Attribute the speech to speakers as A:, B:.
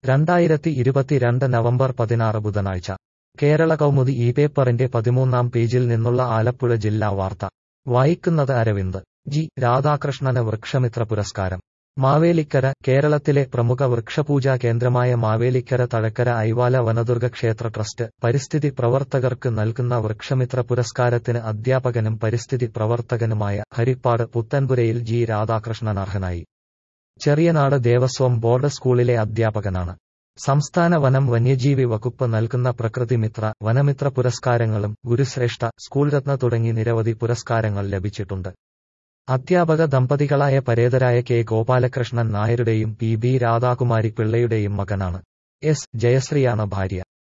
A: രണ്ടായിരത്തി ഇരുപത്തിരണ്ട് നവംബർ പതിനാറ് ബുധനാഴ്ച കേരള കൗമുദി ഈ പേപ്പറിന്റെ പതിമൂന്നാം പേജിൽ നിന്നുള്ള ആലപ്പുഴ ജില്ലാ വാർത്ത വായിക്കുന്നത് അരവിന്ദ് ജി രാധാകൃഷ്ണന് വൃക്ഷമിത്ര പുരസ്കാരം മാവേലിക്കര കേരളത്തിലെ പ്രമുഖ വൃക്ഷപൂജാ കേന്ദ്രമായ മാവേലിക്കര തഴക്കര ഐവാല വനദുർഗ ക്ഷേത്ര ട്രസ്റ്റ് പരിസ്ഥിതി പ്രവർത്തകർക്ക് നൽകുന്ന വൃക്ഷമിത്ര പുരസ്കാരത്തിന് അധ്യാപകനും പരിസ്ഥിതി പ്രവർത്തകനുമായ ഹരിപ്പാട് പുത്തൻപുരയിൽ ജി രാധാകൃഷ്ണൻ അർഹനായി ചെറിയനാട് ദേവസ്വം ബോർഡ് സ്കൂളിലെ അധ്യാപകനാണ് സംസ്ഥാന വനം വന്യജീവി വകുപ്പ് നൽകുന്ന പ്രകൃതിമിത്ര വനമിത്ര പുരസ്കാരങ്ങളും ഗുരുശ്രേഷ്ഠ സ്കൂൾരത്ന തുടങ്ങി നിരവധി പുരസ്കാരങ്ങൾ ലഭിച്ചിട്ടുണ്ട് അധ്യാപക ദമ്പതികളായ പരേതരായ കെ ഗോപാലകൃഷ്ണൻ നായരുടെയും പി ബി രാധാകുമാരി പിള്ളയുടെയും മകനാണ് എസ് ജയശ്രീയാണ് ഭാര്യ